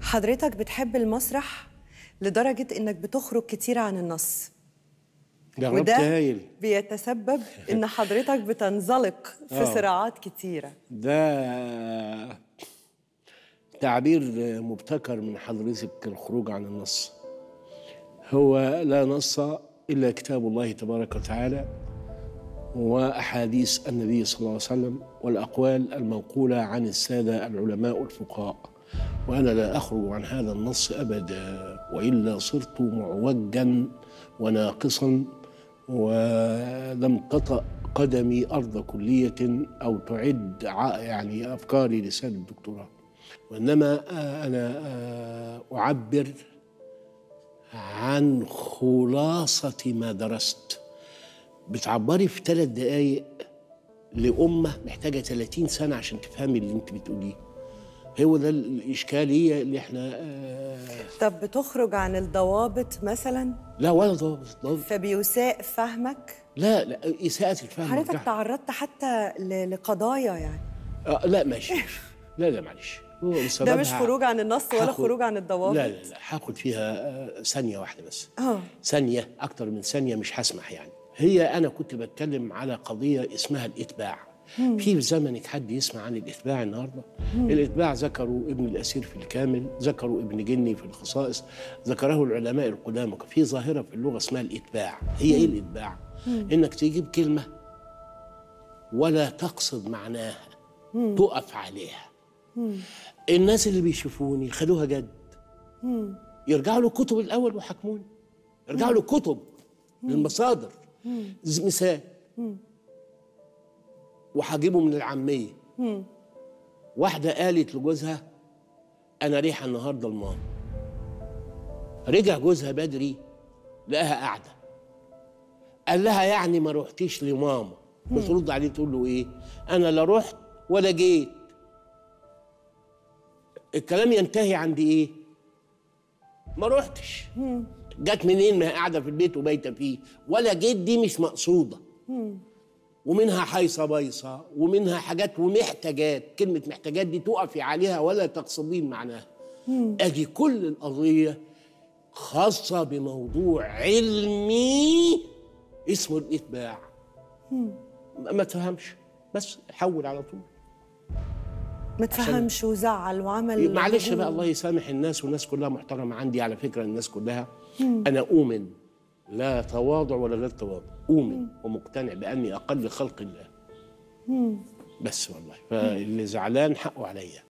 حضرتك بتحب المسرح لدرجة إنك بتخرج كتير عن النص جربت وده هايل بيتسبب إن حضرتك بتنزلق في آه. صراعات كتيرة ده تعبير مبتكر من حضرتك الخروج عن النص هو لا نص إلا كتاب الله تبارك وتعالى وأحاديث النبي صلى الله عليه وسلم والأقوال المنقولة عن السادة العلماء الفقهاء وأنا لا أخرج عن هذا النص أبدا وإلا صرت معوجا وناقصا ولم تطأ قدمي أرض كلية أو تعد ع- يعني أفكاري لسان الدكتوراه وإنما آه، أنا آه، أعبر عن خلاصة ما درست بتعبري في ثلاث دقايق لأمة محتاجة 30 سنة عشان تفهمي اللي أنت بتقوليه هو ده الإشكالية اللي احنا آه طب بتخرج عن الضوابط مثلا لا ولا ضابط ضابط فبيساء فهمك لا لا إساءة الفهم حضرتك والجهل. تعرضت حتى ل- لقضايا يعني آه لا ماشي لا لا معلش هو ده مش بسببها خروج عن النص ولا هاخد- خروج عن الضوابط لا لا لا هاخد فيها آه، ثانية واحدة بس اه ثانية أكتر من ثانية مش هسمح يعني هي أنا كنت بتكلم على قضية اسمها الإتباع في في زمنك حد يسمع عن الإتباع النهاردة الإتباع ذكروا ابن الأسير في الكامل ذكروا ابن جني في الخصائص ذكره العلماء القدامى في ظاهرة في اللغة اسمها الإتباع هي إيه الإتباع؟ إنك تجيب كلمة ولا تقصد معناها تقف عليها الناس اللي بيشوفوني خدوها جد يرجعوا للكتب الاول ويحاكموني يرجعوا للكتب للمصادر زي مثال وهجيبه من العاميه واحده قالت لجوزها انا ريحه النهارده الماما رجع جوزها بدري لقاها قاعده قال لها يعني ما رحتيش لماما بترد عليه تقول له ايه انا لا رحت ولا جيت الكلام ينتهي عند ايه ما رحتش جت منين ما هي قاعده في البيت وبايته فيه ولا جيت دي مش مقصوده ومنها حيصه بيصه ومنها حاجات ومحتاجات كلمه محتاجات دي تقفي عليها ولا تقصدين معناها اجي كل القضيه خاصه بموضوع علمي اسمه الاتباع ما ما تفهمش بس حول على طول ما تفهمش وزعل وعمل معلش هجوم. بقى الله يسامح الناس والناس كلها محترمه عندي على فكره الناس كلها انا اؤمن لا تواضع ولا غير تواضع اؤمن ومقتنع باني اقل خلق الله بس والله فاللي زعلان حقه عليا